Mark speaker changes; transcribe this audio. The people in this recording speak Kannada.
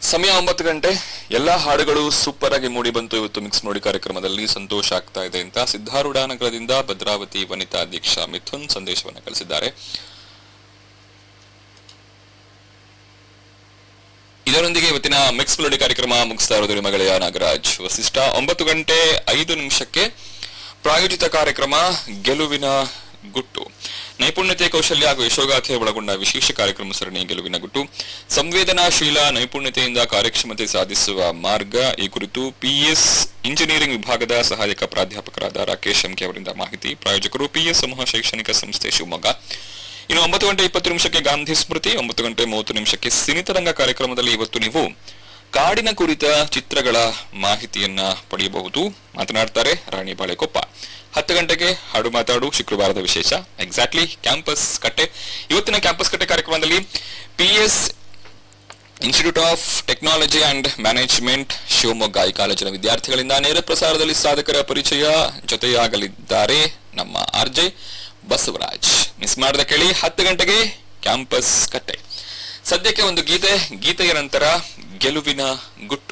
Speaker 1: ಸಮಯ ಒಂಬತ್ತು ಗಂಟೆ ಎಲ್ಲಾ ಹಾಡುಗಳು ಸೂಪರ್ ಆಗಿ ಮೂಡಿ ಬಂತು ಇವತ್ತು ಮಿಕ್ಸ್ ನೋಡಿ ಕಾರ್ಯಕ್ರಮದಲ್ಲಿ ಸಂತೋಷ ಆಗ್ತಾ ಇದೆ ಅಂತ ಸಿದ್ಧಾರೂಢ ನಗರದಿಂದ ಭದ್ರಾವತಿ ವನಿತಾ ದೀಕ್ಷಾ ಮಿಥುನ್ ಸಂದೇಶವನ್ನು ಕಳಿಸಿದ್ದಾರೆ ಇದರೊಂದಿಗೆ ಇವತ್ತಿನ ಮಿಕ್ಸ್ ಮೆಲೋಡಿ ಕಾರ್ಯಕ್ರಮ ಮುಗಿಸ್ತಾ ಇರೋದು ನಿಮ್ಮ ಗೆಳೆಯ ನಾಗರಾಜ್ ವಸಿಷ್ಠ ಒಂಬತ್ತು ಗಂಟೆ ಐದು ನಿಮಿಷಕ್ಕೆ ಪ್ರಾಯೋಜಿತ ಕಾರ್ಯಕ್ರಮ ಗೆಲುವಿನ ಗುಟ್ಟು ನೈಪುಣ್ಯತೆ ಕೌಶಲ್ಯ ಹಾಗೂ ಯಶೋಗಾಥೆ ಒಳಗೊಂಡ ವಿಶೇಷ ಕಾರ್ಯಕ್ರಮ ಸರಣಿ ಗೆಲುವಿನ ಗುಟ್ಟು ಸಂವೇದನಾಶೀಲ ನೈಪುಣ್ಯತೆಯಿಂದ ಕಾರ್ಯಕ್ಷಮತೆ ಸಾಧಿಸುವ ಮಾರ್ಗ ಈ ಕುರಿತು ಪಿಎಸ್ ಇಂಜಿನಿಯರಿಂಗ್ ವಿಭಾಗದ ಸಹಾಯಕ ಪ್ರಾಧ್ಯಾಪಕರಾದ ರಾಕೇಶ್ ಎಂಕೆ ಅವರಿಂದ ಮಾಹಿತಿ ಪ್ರಾಯೋಜಕರು ಪಿಎಸ್ ಸಮೂಹ ಶೈಕ್ಷಣಿಕ ಸಂಸ್ಥೆ ಶಿವಮೊಗ್ಗ ಇನ್ನು ಒಂಬತ್ತು ಗಂಟೆ ಇಪ್ಪತ್ತು ನಿಮಿಷಕ್ಕೆ ಗಾಂಧಿ ಸ್ಮೃತಿ ಒಂಬತ್ತು ಗಂಟೆ ಮೂವತ್ತು ನಿಮಿಷಕ್ಕೆ ಸಿನಿತರಂಗ ಕಾರ್ಯಕ್ರಮದಲ್ಲಿ ಇವತ್ತು ನೀವು ಕಾಡಿನ ಕುರಿತ ಚಿತ್ರಗಳ ಮಾಹಿತಿಯನ್ನ ಪಡೆಯಬಹುದು ಮಾತನಾಡ್ತಾರೆ ರಾಣಿ ಬಾಳೆಕೊಪ್ಪ ಹತ್ತು ಗಂಟೆಗೆ ಹಾಡು ಮಾತಾಡು ಶುಕ್ರವಾರದ ವಿಶೇಷ ಎಕ್ಸಾಕ್ಟ್ಲಿ ಕ್ಯಾಂಪಸ್ ಕಟ್ಟೆ ಇವತ್ತಿನ ಕ್ಯಾಂಪಸ್ ಕಟ್ಟೆ ಕಾರ್ಯಕ್ರಮದಲ್ಲಿ PS institute of technology and management Shivamogga ಈ ಕಾಲೇಜಿನ ವಿದ್ಯಾರ್ಥಿಗಳಿಂದ ನೇರ ಪ್ರಸಾರದಲ್ಲಿ ಸಾಧಕರ ಪರಿಚಯ ಜೊತೆಯಾಗಲಿದ್ದಾರೆ ನಮ್ಮ ಆರ್ಜೆ ಬಸವರಾಜ್ ಮಿಸ್ ಮಾಡದ ಕೇಳಿ ಹತ್ತು ಗಂಟೆಗೆ ಕ್ಯಾಂಪಸ್ ಕಟ್ಟೆ ಸದ್ಯಕ್ಕೆ ಒಂದು ಗೀತೆ ಗೀತೆಯ ನಂತರ ಗೆಲುವಿನ ಗುಟ್ಟು